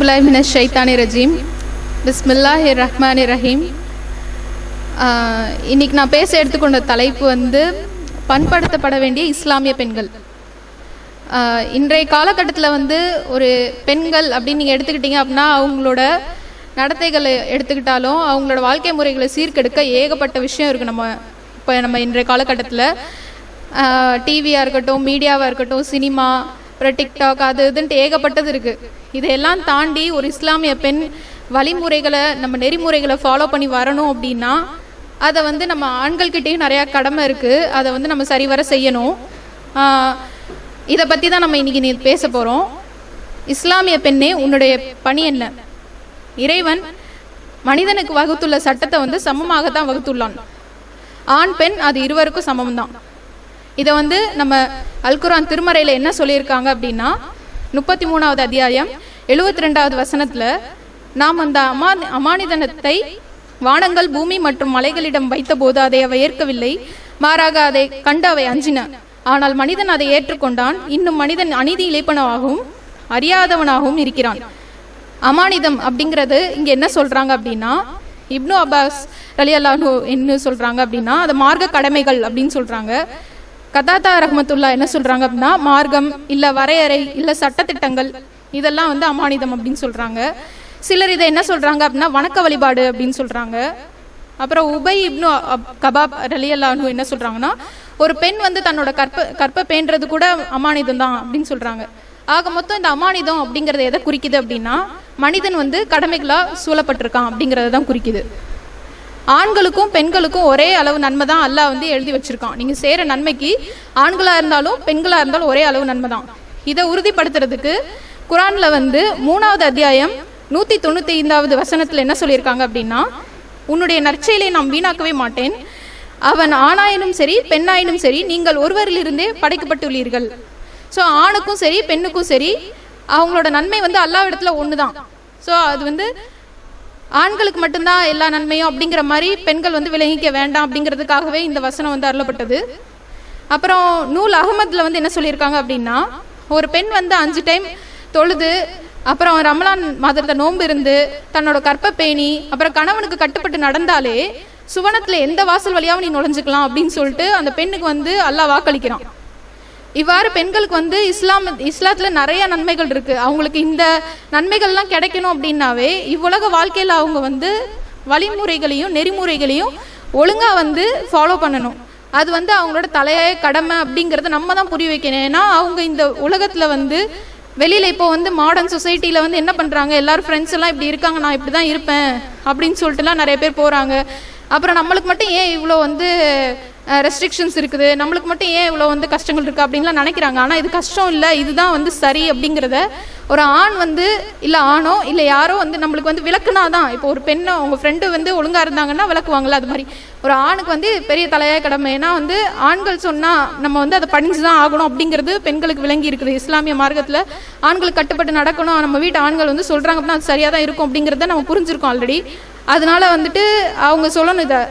அவுதுபில்லாய் மின ஷைத்தானி ரஜீம் பிஸ்மில்லாஹி ரஹ்மானி ரஹீம் ஆஹ் இன்னைக்கு நான் பேச எடுத்துக்கொண்ட தலைப்பு வந்து பண்படுத்தப்பட வேண்டிய இஸ்லாமிய பெண்கள் ஆஹ் இன்றைய காலகட்டத்தில் வந்து ஒரு பெண்கள் அப்படின்னு நீங்கள் எடுத்துக்கிட்டீங்க அப்படின்னா அவங்களோட நடத்தைகளை எடுத்துக்கிட்டாலும் அவங்களோட வாழ்க்கை முறைகளை சீர்கெடுக்க ஏகப்பட்ட விஷயம் இருக்குது நம்ம இப்போ நம்ம இன்றைய காலகட்டத்தில் டிவியாக இருக்கட்டும் மீடியாவாக இருக்கட்டும் சினிமா அப்புறம் டிக்டாக் அது இதுன்ட்டு ஏகப்பட்டது இருக்குது இதையெல்லாம் தாண்டி ஒரு இஸ்லாமிய பெண் வழிமுறைகளை நம்ம நெறிமுறைகளை ஃபாலோ பண்ணி வரணும் அப்படின்னா அதை வந்து நம்ம ஆண்கள்கிட்டயும் நிறையா கடமை இருக்குது அதை வந்து நம்ம சரிவர செய்யணும் ஆஹ் இதை பற்றி தான் நம்ம இன்னைக்கு நீ பேச போகிறோம் இஸ்லாமிய பெண்ணே உன்னுடைய பணி என்ன இறைவன் மனிதனுக்கு வகுத்துள்ள சட்டத்தை வந்து சமமாகத்தான் வகுத்துள்ளான் ஆண் பெண் அது இருவருக்கும் சமம்தான் இதை வந்து நம்ம அல்குரான் திருமறையில் என்ன சொல்லியிருக்காங்க அப்படின்னா முப்பத்தி மூணாவது அத்தியாயம் எழுபத்தி ரெண்டாவது வசனத்தில் நாம் அந்த அமா அமானிதனத்தை வானங்கள் பூமி மற்றும் மலைகளிடம் வைத்தபோது அதை அவை ஏற்கவில்லை மாறாக அதை கண்டு அவை அஞ்சின ஆனால் மனிதன் அதை ஏற்றுக்கொண்டான் இன்னும் மனிதன் அநீதி இழைப்பனவாகவும் அறியாதவனாகவும் இருக்கிறான் அமானிதம் அப்படிங்கிறது இங்க என்ன சொல்றாங்க அப்படின்னா இப்னு அப்பாஸ் அலி அல்லாஹு என்ன சொல்றாங்க அப்படின்னா அது மார்க்க கடமைகள் அப்படின்னு சொல்றாங்க கதாத்தா ரஹமத்துல்லா என்ன சொல்றாங்க அப்படின்னா மார்க்கம் இல்ல வரையறை இல்ல சட்டத்திட்டங்கள் இதெல்லாம் வந்து அமானிதம் அப்படின்னு சொல்றாங்க சிலர் இதை என்ன சொல்றாங்க அப்படின்னா வணக்க வழிபாடு அப்படின்னு சொல்றாங்க அப்புறம் உபை இப்னு அப்- கபாப் ரலியல்லானு என்ன சொல்றாங்கன்னா ஒரு பெண் வந்து தன்னோட கற்ப கற்ப பேன்றது கூட அமானிதம் தான் அப்படின்னு சொல்றாங்க ஆக மொத்தம் இந்த அமானிதம் அப்படிங்கறது எதை குறிக்குது அப்படின்னா மனிதன் வந்து கடமைகளா சூழப்பட்டிருக்கான் அப்படிங்கறத தான் குறிக்குது ஆண்களுக்கும் பெண்களுக்கும் ஒரே அளவு நன்மை தான் அல்லாஹ் வந்து எழுதி வச்சிருக்கான் நீங்க செய்யற நன்மைக்கு ஆண்களா இருந்தாலும் பெண்களா இருந்தாலும் ஒரே அளவு நன்மை தான் இதை உறுதிப்படுத்துறதுக்கு குரான்ல வந்து மூணாவது அத்தியாயம் நூத்தி தொண்ணூத்தி ஐந்தாவது வசனத்துல என்ன சொல்லியிருக்காங்க அப்படின்னா உன்னுடைய நற்செயலை நாம் வீணாக்கவே மாட்டேன் அவன் ஆணாயினும் சரி பெண்ணாயினும் சரி நீங்கள் ஒருவரிலிருந்தே படைக்கப்பட்டுள்ளீர்கள் ஸோ ஆணுக்கும் சரி பெண்ணுக்கும் சரி அவங்களோட நன்மை வந்து அல்லாஹ் இடத்துல ஒன்று தான் ஸோ அது வந்து ஆண்களுக்கு மட்டும்தான் எல்லா நன்மையும் அப்படிங்கிற மாதிரி பெண்கள் வந்து விளங்கிக்க வேண்டாம் அப்படிங்கிறதுக்காகவே இந்த வசனம் வந்து அருளப்பட்டது அப்புறம் நூல் அகமதுல வந்து என்ன சொல்லியிருக்காங்க அப்படின்னா ஒரு பெண் வந்து அஞ்சு டைம் தொழுது அப்புறம் ரமலான் மாதத்தை நோன்பு இருந்து தன்னோட கற்ப பேணி அப்புறம் கணவனுக்கு கட்டுப்பட்டு நடந்தாலே சுவனத்துல எந்த வாசல் வழியாவும் நீ நுழைஞ்சுக்கலாம் அப்படின்னு சொல்லிட்டு அந்த பெண்ணுக்கு வந்து அல்லாஹ் வாக்களிக்கிறான் இவ்வாறு பெண்களுக்கு வந்து இஸ்லாம் இஸ்லாத்துல நிறைய நன்மைகள் இருக்கு அவங்களுக்கு இந்த நன்மைகள்லாம் கிடைக்கணும் அப்படின்னாவே இவ்வுலக வாழ்க்கையில அவங்க வந்து வழிமுறைகளையும் நெறிமுறைகளையும் ஒழுங்கா வந்து ஃபாலோ பண்ணணும் அது வந்து அவங்களோட தலையாய கடமை அப்படிங்கறத நம்ம தான் புரிய வைக்கணும் ஏன்னா அவங்க இந்த உலகத்துல வந்து வெளியில இப்போ வந்து மாடர்ன் சொசைட்டில வந்து என்ன பண்றாங்க எல்லாரும் ஃப்ரெண்ட்ஸ் எல்லாம் இப்படி இருக்காங்க நான் இப்படி தான் இருப்பேன் அப்படின்னு சொல்லிட்டுலாம் நிறைய பேர் போறாங்க அப்புறம் நம்மளுக்கு மட்டும் ஏன் இவ்வளோ வந்து ரெஸ்ட்ரிக்ஷன்ஸ் இருக்குது நம்மளுக்கு மட்டும் ஏன் இவ்வளோ வந்து கஷ்டங்கள் இருக்குது அப்படின்லாம் நினைக்கிறாங்க ஆனால் இது கஷ்டம் இல்லை இதுதான் வந்து சரி அப்படிங்கிறத ஒரு ஆண் வந்து இல்லை ஆணோ இல்லை யாரோ வந்து நம்மளுக்கு வந்து விளக்குனா தான் இப்போ ஒரு பெண்ணோ உங்கள் ஃப்ரெண்டு வந்து ஒழுங்காக இருந்தாங்கன்னா விளக்குவாங்கல்ல அது மாதிரி ஒரு ஆணுக்கு வந்து பெரிய தலையாய கடமை ஏன்னா வந்து ஆண்கள் சொன்னால் நம்ம வந்து அதை பணிஞ்சு தான் ஆகணும் அப்படிங்கிறது பெண்களுக்கு விளங்கி இருக்குது இஸ்லாமிய மார்க்கத்தில் ஆண்களுக்கு கட்டுப்பட்டு நடக்கணும் நம்ம வீட்டு ஆண்கள் வந்து சொல்கிறாங்க அப்படின்னா அது சரியாக தான் இருக்கும் அப்படிங்கிறத நம்ம புரிஞ்சிருக்கோம் ஆல்ரெடி அதனால வந்துட்டு அவங்க சொல்லணும் இதை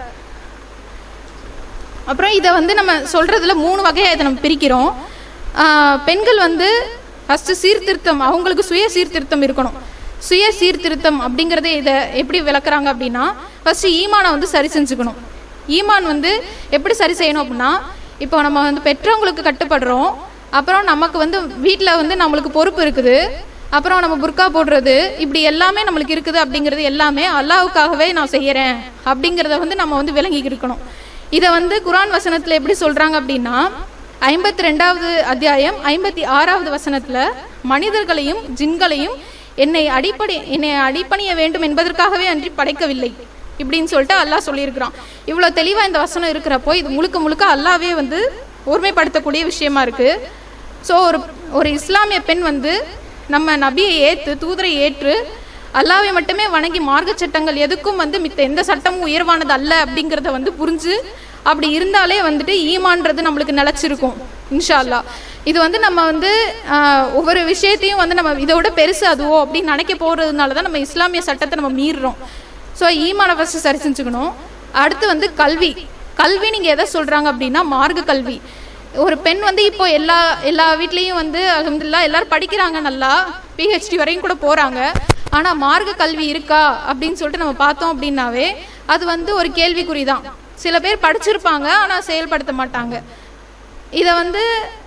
அப்புறம் இதை வந்து நம்ம சொல்றதுல மூணு வகையாக இதை நம்ம பிரிக்கிறோம் ஆஹ் பெண்கள் வந்து ஃபர்ஸ்ட் சீர்திருத்தம் அவங்களுக்கு சுய சீர்திருத்தம் இருக்கணும் சுய சீர்திருத்தம் அப்படிங்கறதே இதை எப்படி விளக்குறாங்க அப்படின்னா ஃபர்ஸ்ட் ஈமானை வந்து சரி செஞ்சுக்கணும் ஈமான் வந்து எப்படி சரி செய்யணும் அப்படின்னா இப்போ நம்ம வந்து பெற்றவங்களுக்கு கட்டுப்படுறோம் அப்புறம் நமக்கு வந்து வீட்டில் வந்து நம்மளுக்கு பொறுப்பு இருக்குது அப்புறம் நம்ம புர்கா போடுறது இப்படி எல்லாமே நம்மளுக்கு இருக்குது அப்படிங்கிறது எல்லாமே அல்லாவுக்காகவே நான் செய்யறேன் அப்படிங்கிறத வந்து நம்ம வந்து விளங்கி இருக்கணும் இதை வந்து குரான் வசனத்துல எப்படி சொல்றாங்க அப்படின்னா ஐம்பத்தி ரெண்டாவது அத்தியாயம் ஐம்பத்தி ஆறாவது வசனத்துல மனிதர்களையும் ஜின்களையும் என்னை அடிப்படை என்னை அடிப்பணிய வேண்டும் என்பதற்காகவே அன்றி படைக்கவில்லை இப்படின்னு சொல்லிட்டு அல்லாஹ் சொல்லியிருக்கிறான் இவ்வளோ தெளிவா இந்த வசனம் இருக்கிறப்போ இது முழுக்க முழுக்க அல்லாவே வந்து ஒருமைப்படுத்தக்கூடிய விஷயமா இருக்கு ஸோ ஒரு ஒரு இஸ்லாமிய பெண் வந்து நம்ம நபியை ஏற்று தூதரை ஏற்று அல்லாவை மட்டுமே வணங்கி மார்க்க சட்டங்கள் எதுக்கும் வந்து மித்த எந்த சட்டமும் உயர்வானது அல்ல அப்படிங்கிறத வந்து புரிஞ்சு அப்படி இருந்தாலே வந்துட்டு ஈமான்றது நம்மளுக்கு நிலச்சிருக்கும் இன்ஷா அல்லாஹ் இது வந்து நம்ம வந்து ஆஹ், ஒவ்வொரு விஷயத்தையும் வந்து நம்ம இதை விட பெருசு அதுவோ அப்படின்னு நினைக்க போகிறதுனால தான் நம்ம இஸ்லாமிய சட்டத்தை நம்ம மீறுறோம் ஸோ ஈமான ஃபஸ்ட்டு சரி செஞ்சுக்கணும் அடுத்து வந்து கல்வி கல்வி நீங்கள் எதை சொல்கிறாங்க அப்படின்னா மார்க்க கல்வி ஒரு பெண் வந்து இப்போ எல்லா எல்லா வீட்லேயும் வந்து அல்ஹம்துலில்லாஹ் எல்லாரும் படிக்கிறாங்க நல்லா பிஹெச்டி வரையும் கூட போகிறாங்க ஆனால் மார்க்க கல்வி இருக்கா அப்படின்னு சொல்லிட்டு நம்ம பார்த்தோம் அப்படின்னாவே அது வந்து ஒரு கேள்விக்குறி தான் சில பேர் படிச்சிருப்பாங்க ஆனால் செயல்படுத்த மாட்டாங்க இதை வந்து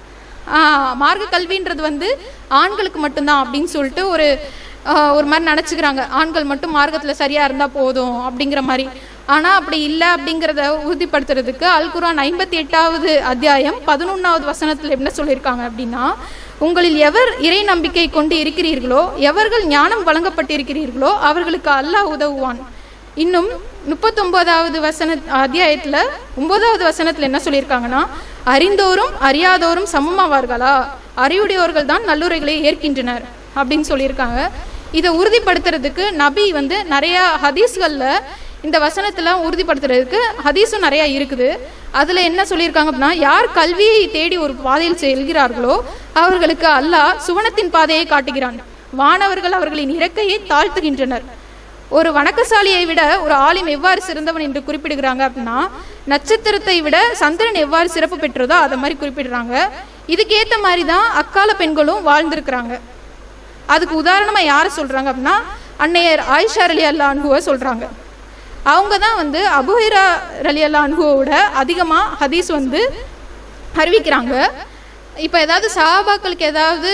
ஆஹ், மார்க்க கல்வின்றது வந்து ஆண்களுக்கு மட்டும்தான் அப்படின்னு சொல்லிட்டு ஒரு ஆஹ், ஒரு மாதிரி நினச்சிக்கிறாங்க ஆண்கள் மட்டும் மார்க்கத்தில் சரியாக இருந்தால் போதும் அப்படிங்கிற மாதிரி ஆனால் அப்படி இல்லை அப்படிங்கிறத உறுதிப்படுத்துறதுக்கு அல் குர்ஆன் ஐம்பத்தி எட்டாவது அத்தியாயம் பதினொன்றாவது வசனத்தில் என்ன சொல்லியிருக்காங்க அப்படின்னா உங்களில் எவர் இறை நம்பிக்கை கொண்டு இருக்கிறீர்களோ எவர்கள் ஞானம் வழங்கப்பட்டிருக்கிறீர்களோ அவர்களுக்கு அல்லாஹ் உதவுவான் இன்னும் முப்பத்தொன்பதாவது வசன அத்தியாயத்துல ஒன்பதாவது வசனத்துல என்ன சொல்லியிருக்காங்கன்னா அறிந்தோரும் அறியாதோரும் சமமாவார்களா அறிவுடையோர்கள் தான் நல்லுரைகளை ஏற்கின்றனர் அப்படின்னு சொல்லியிருக்காங்க இதை உறுதிப்படுத்துறதுக்கு நபி வந்து நிறைய ஹதீஸ்கள்ல இந்த வசனத்துல உறுதிப்படுத்துறதுக்கு ஹதீஸும் நிறைய இருக்குது அதுல என்ன சொல்லியிருக்காங்க அப்படின்னா யார் கல்வியை தேடி ஒரு பாதையில் செல்கிறார்களோ அவர்களுக்கு அல்லாஹ் சுவனத்தின் பாதையை காட்டுகிறான் வானவர்கள் அவர்களின் இறக்கையை தாழ்த்துகின்றனர் ஒரு வணக்கசாலியை விட ஒரு ஆலிம் எவ்வாறு சிறந்தவன் என்று குறிப்பிடுகிறாங்க அப்படின்னா நட்சத்திரத்தை விட சந்திரன் எவ்வாறு சிறப்பு பெற்றதோ அதை மாதிரி குறிப்பிடுறாங்க இதுக்கேற்ற மாதிரி தான் அக்கால பெண்களும் வாழ்ந்திருக்கிறாங்க அதுக்கு உதாரணமாக யாரை சொல்கிறாங்க அப்படின்னா அன்னையர் ஆயிஷா அலி அல்லா அனுகுவை சொல்கிறாங்க அவங்க தான் வந்து அபுஹைரா அலி அல்லா அனுகுவோட அதிகமாக ஹதீஸ் வந்து அறிவிக்கிறாங்க இப்போ ஏதாவது சஹாபாக்களுக்கு ஏதாவது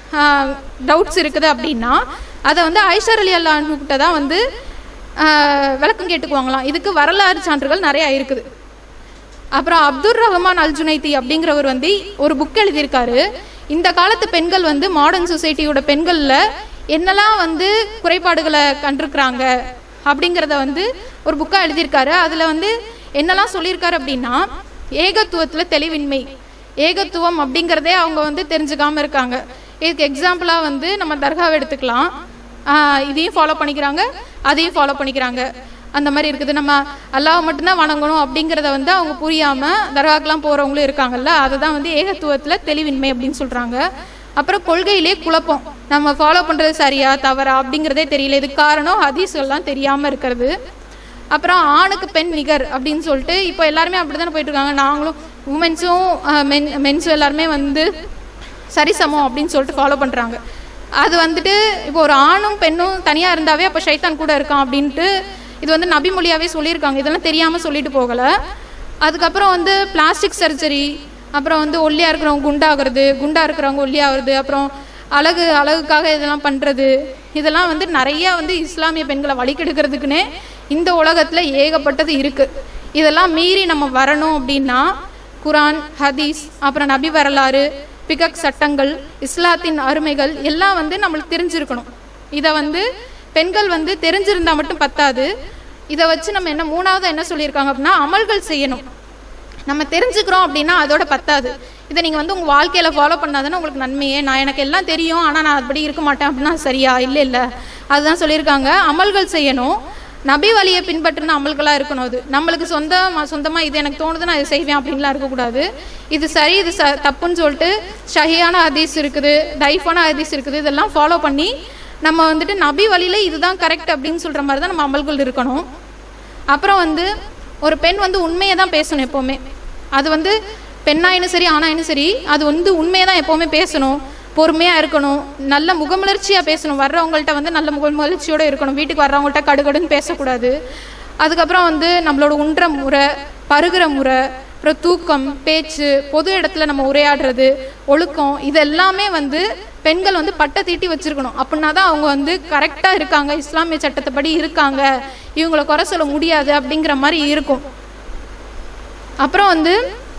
டவுட்ஸ் இருக்குது அப்படின்னா அதை வந்து ஐஷர் அலி அல்லா கிட்ட தான் வந்து ஆஹ், விளக்கம் கேட்டுக்குவாங்களாம் இதுக்கு வரலாறு சான்றுகள் நிறையா இருக்குது அப்புறம் அப்துர் ரஹ்மான் அல் ஜுனைதி அப்படிங்கிறவர் வந்து ஒரு புக் எழுதியிருக்காரு இந்த காலத்து பெண்கள் வந்து மாடர்ன் சொசைட்டியோட பெண்களில் என்னெல்லாம் வந்து குறைபாடுகளை கண்டிருக்கிறாங்க அப்படிங்கிறத வந்து ஒரு புக்காக எழுதியிருக்காரு அதில் வந்து என்னெல்லாம் சொல்லியிருக்காரு அப்படின்னா ஏகத்துவத்தில் தெளிவின்மை ஏகத்துவம் அப்படிங்கிறதே அவங்க வந்து தெரிஞ்சுக்காம இருக்காங்க இதுக்கு எக்ஸாம்பிளாக வந்து நம்ம தர்காவை எடுத்துக்கலாம் ஆஹ் இதையும் ஃபாலோ பண்ணிக்கிறாங்க அதையும் ஃபாலோ பண்ணிக்கிறாங்க அந்த மாதிரி இருக்குது நம்ம அல்லாஹ் மட்டும்தான் வணங்கணும் அப்படிங்கிறத வந்து அவங்க புரியாமல் தர்காக்கெலாம் போகிறவங்களும் இருக்காங்கல்ல அதை தான் வந்து ஏகத்துவத்தில் தெளிவின்மை அப்படின்னு சொல்கிறாங்க அப்புறம் கொள்கையிலே குழப்பம் நம்ம ஃபாலோ பண்ணுறது சரியா தவறா அப்படிங்கிறதே தெரியல இதுக்கு காரணம் ஹதீஸ்கள்லாம் தெரியாமல் இருக்கிறது அப்புறம் ஆணுக்கு பெண் நிகர் அப்படின்னு சொல்லிட்டு இப்போ எல்லாருமே அப்படி தானே போயிட்டு இருக்காங்க நாங்களும் உமன்ஸும் மென் மென்ஸும் எல்லாருமே வந்து சரிசமம் அப்படின்னு சொல்லிட்டு ஃபாலோ பண்ணுறாங்க அது வந்துட்டு இப்போ ஒரு ஆணும் பெண்ணும் தனியாக இருந்தாவே அப்போ ஷைத்தான் கூட இருக்கான் அப்படின்ட்டு இது வந்து நபிமொழியாவே சொல்லியிருக்காங்க இதெல்லாம் தெரியாமல் சொல்லிட்டு போகலை அதுக்கப்புறம் வந்து பிளாஸ்டிக் சர்ஜரி அப்புறம் வந்து ஒல்லியாக இருக்கிறவங்க குண்டாகிறது குண்டா இருக்கிறவங்க ஒல்லியாகிறது அப்புறம் அழகு அழகுக்காக இதெல்லாம் பண்ணுறது இதெல்லாம் வந்து நிறையா வந்து இஸ்லாமிய பெண்களை வழிகெடுக்கிறதுக்குன்னே இந்த உலகத்தில் ஏகப்பட்டது இருக்குது இதெல்லாம் மீறி நம்ம வரணும் அப்படின்னா குரான் ஹதீஸ் அப்புறம் நபி வரலாறு பிகக் சட்டங்கள் இஸ்லாத்தின் அருமைகள் எல்லாம் வந்து நம்மளுக்கு தெரிஞ்சிருக்கணும் இதை வந்து பெண்கள் வந்து தெரிஞ்சிருந்தா மட்டும் பத்தாது இதை வச்சு நம்ம என்ன மூணாவது என்ன சொல்லியிருக்காங்க அப்படின்னா அமல்கள் செய்யணும் நம்ம தெரிஞ்சுக்கிறோம் அப்படின்னா அதோட பத்தாது இதை நீங்கள் வந்து உங்கள் வாழ்க்கையில் ஃபாலோ பண்ணாதானே உங்களுக்கு நன்மையே நான் எனக்கு எல்லாம் தெரியும் ஆனால் நான் அப்படி இருக்க மாட்டேன் அப்படின்னா சரியா இல்லை இல்லை அதுதான் சொல்லியிருக்காங்க அமல்கள் செய்யணும் நபி வழியை பின்பற்றின அமல்களாக இருக்கணும் அது நம்மளுக்கு சொந்தமாக சொந்தமாக இது எனக்கு தோணுது நான் இதை செய்வேன் அப்படின்லாம் இருக்கக்கூடாது இது சரி இது ச தப்புன்னு சொல்லிட்டு ஷஹியான ஹதீஸ் இருக்குது டைஃபான ஹதீஸ் இருக்குது இதெல்லாம் ஃபாலோ பண்ணி நம்ம வந்துட்டு நபி வழியில் இதுதான் கரெக்ட் அப்படின்னு சொல்கிற மாதிரி தான் நம்ம அமல்கள் இருக்கணும் அப்புறம் வந்து ஒரு பெண் வந்து உண்மையை தான் பேசணும் எப்போவுமே அது வந்து பெண்ணாயினும் சரி ஆணாயினும் சரி அது வந்து உண்மையை தான் எப்போவுமே பேசணும் பொறுமையாக இருக்கணும் நல்ல முகமலர்ச்சியாக பேசணும் வர்றவங்கள்ட்ட வந்து நல்ல முகமலர்ச்சியோடு இருக்கணும் வீட்டுக்கு வர்றவங்கள்ட்ட கடுகடுன்னு பேசக்கூடாது அதுக்கப்புறம் வந்து நம்மளோட உண்ற முறை பருகிற முறை அப்புறம் தூக்கம் பேச்சு பொது இடத்துல நம்ம உரையாடுறது ஒழுக்கம் இது எல்லாமே வந்து பெண்கள் வந்து பட்டை தீட்டி வச்சிருக்கணும் அப்படின்னா தான் அவங்க வந்து கரெக்டாக இருக்காங்க இஸ்லாமிய சட்டத்தைப்படி இருக்காங்க இவங்கள குறை சொல்ல முடியாது அப்படிங்கிற மாதிரி இருக்கும் அப்புறம் வந்து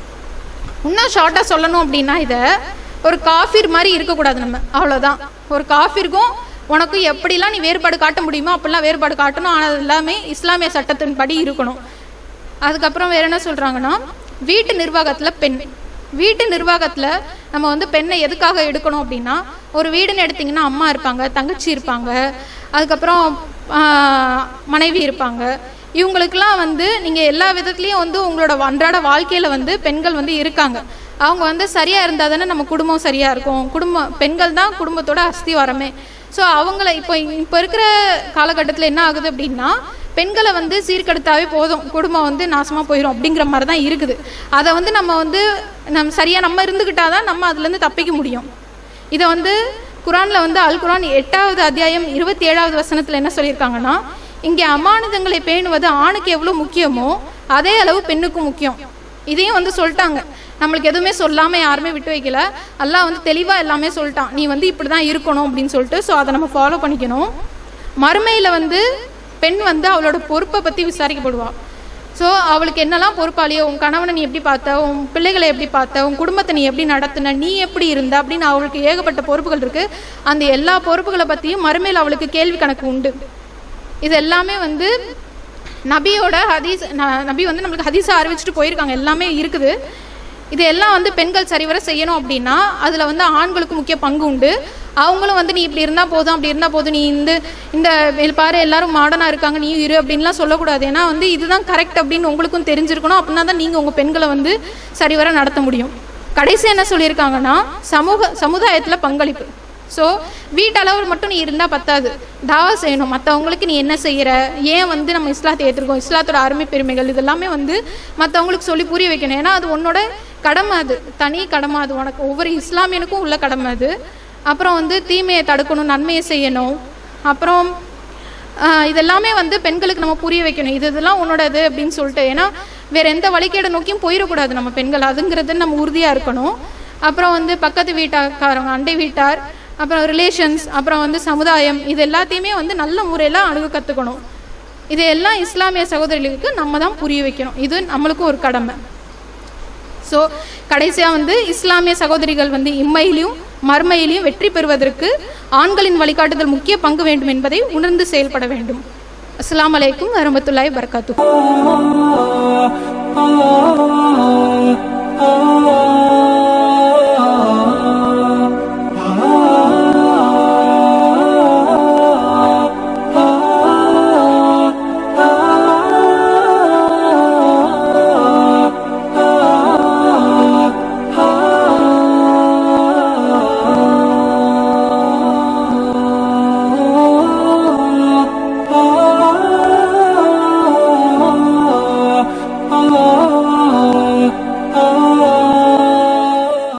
இன்னும் ஷார்ட்டாக சொல்லணும் அப்படின்னா இதை ஒரு காஃபிர் மாதிரி இருக்கக்கூடாது நம்ம அவ்வளோதான் ஒரு காஃபிற்கும் உனக்கும் எப்படிலாம் நீ வேறுபாடு காட்ட முடியுமோ அப்படிலாம் வேறுபாடு காட்டணும் ஆனால் அது எல்லாமே இஸ்லாமிய சட்டத்தின்படி இருக்கணும் அதுக்கப்புறம் வேற என்ன சொல்கிறாங்கன்னா வீட்டு நிர்வாகத்தில் பெண் வீட்டு நிர்வாகத்தில் நம்ம வந்து பெண்ணை எதுக்காக எடுக்கணும் அப்படின்னா ஒரு வீடுன்னு எடுத்திங்கன்னா அம்மா இருப்பாங்க தங்கச்சி இருப்பாங்க அதுக்கப்புறம் ஆஹ், மனைவி இருப்பாங்க இவங்களுக்கெல்லாம் வந்து நீங்கள் எல்லா விதத்துலேயும் வந்து உங்களோட அன்றாட வாழ்க்கையில் வந்து பெண்கள் வந்து இருக்காங்க அவங்க வந்து சரியாக இருந்தால் தானே நம்ம குடும்பம் சரியாக இருக்கும் குடும்பம் பெண்கள் தான் குடும்பத்தோட அஸ்திவாரமே ஸோ அவங்கள இப்போ இப்போ இருக்கிற காலகட்டத்தில் என்ன ஆகுது அப்படின்னா பெண்களை வந்து சீர்கெடுத்தாவே போதும் குடும்பம் வந்து நாசமாக போயிடும் அப்படிங்கிற மாதிரி தான் இருக்குது அதை வந்து நம்ம வந்து நம்ம சரியாக நம்ம இருந்துக்கிட்டால் தான் நம்ம அதுலேருந்து தப்பிக்க முடியும் இதை வந்து குரானில் வந்து அல் குரான் எட்டாவது அத்தியாயம் இருபத்தி ஏழாவது வசனத்தில் என்ன சொல்லியிருக்காங்கன்னா இங்கே அமானுதங்களை பேணுவது ஆணுக்கு எவ்வளோ முக்கியமோ அதே அளவு பெண்ணுக்கும் முக்கியம் இதையும் வந்து சொல்லிட்டாங்க நம்மளுக்கு எதுவுமே சொல்லாமல் யாருமே விட்டு வைக்கல அல்லாஹ் வந்து தெளிவாக எல்லாமே சொல்லிட்டான் நீ வந்து இப்படி தான் இருக்கணும் அப்படின்னு சொல்லிட்டு ஸோ அதை நம்ம ஃபாலோ பண்ணிக்கணும் மறுமையில் வந்து பெண் வந்து அவளோட பொறுப்பை பற்றி விசாரிக்கப்படுவா ஸோ அவளுக்கு என்னெல்லாம் பொறுப்பாளியோ உன் கணவனை நீ எப்படி பார்த்த உன் பிள்ளைகளை எப்படி பார்த்த உன் குடும்பத்தை நீ எப்படி நடத்தின நீ எப்படி இருந்த அப்படின்னு அவளுக்கு ஏகப்பட்ட பொறுப்புகள் இருக்குது அந்த எல்லா பொறுப்புகளை பற்றியும் மறுமையில் அவளுக்கு கேள்வி கணக்கு உண்டு இது எல்லாமே வந்து நபியோட ஹதீஸ் ந- நபி வந்து நம்மளுக்கு ஹதீஸை அறிவிச்சிட்டு போயிருக்காங்க எல்லாமே இருக்குது இது எல்லாம் வந்து பெண்கள் சரிவர செய்யணும் அப்படின்னா அதில் வந்து ஆண்களுக்கு முக்கிய பங்கு உண்டு அவங்களும் வந்து நீ இப்படி இருந்தால் போதும் அப்படி இருந்தால் போதும் நீ இந்த இந்த இது பாரு எல்லாரும் மாடர்னாக இருக்காங்க நீ இரு அப்படின்லாம் சொல்லக்கூடாது ஏன்னா வந்து இதுதான் கரெக்ட் அப்படின்னு உங்களுக்கும் தெரிஞ்சிருக்கணும் அப்படின்னா தான் நீங்கள் உங்கள் பெண்களை வந்து சரிவர நடத்த முடியும் கடைசி என்ன சொல்லியிருக்காங்கன்னா சமூக சமுதாயத்தில் பங்களிப்பு ஸோ வீட்டளவு மட்டும் நீ இருந்தால் பத்தாது தாவா செய்யணும் மற்றவங்களுக்கு நீ என்ன செய்கிற ஏன் வந்து நம்ம இஸ்லாத்தை ஏற்றிருக்கோம் இஸ்லாத்தோட அருமை பெருமைகள் இதெல்லாமே வந்து மற்றவங்களுக்கு சொல்லி புரிய வைக்கணும் ஏன்னா அது உன்னோட கடமை அது தனி கடமை அது உனக்கு ஒவ்வொரு இஸ்லாமியனுக்கும் உள்ள கடமை அது அப்புறம் வந்து தீமையை தடுக்கணும் நன்மையை செய்யணும் அப்புறம் ஆஹ் இதெல்லாமே வந்து பெண்களுக்கு நம்ம புரிய வைக்கணும் இது இதெல்லாம் உன்னோடது அப்படின்னு சொல்லிட்டு ஏன்னா வேற எந்த வழிகேட நோக்கியும் போயிடக்கூடாது நம்ம பெண்கள் அதுங்கிறது நம்ம உறுதியாக இருக்கணும் அப்புறம் வந்து பக்கத்து வீட்டாக்காரங்க அண்டை வீட்டார் அப்புறம் ரிலேஷன்ஸ் அப்புறம் வந்து சமுதாயம் இது எல்லாத்தையுமே வந்து நல்ல முறையில் அணுக கற்றுக்கணும் இது எல்லாம் இஸ்லாமிய சகோதரிகளுக்கு நம்ம தான் புரிய வைக்கணும் இது நம்மளுக்கும் ஒரு கடமை ஸோ கடைசியாக வந்து இஸ்லாமிய சகோதரிகள் வந்து இம்மையிலையும் மறுமையிலையும் வெற்றி பெறுவதற்கு ஆண்களின் வழிகாட்டுதல் முக்கிய பங்கு வேண்டும் என்பதை உணர்ந்து செயல்பட வேண்டும் அஸ்ஸலாமு அலைக்கும் வரமத்துல்லாய் வரகாத்து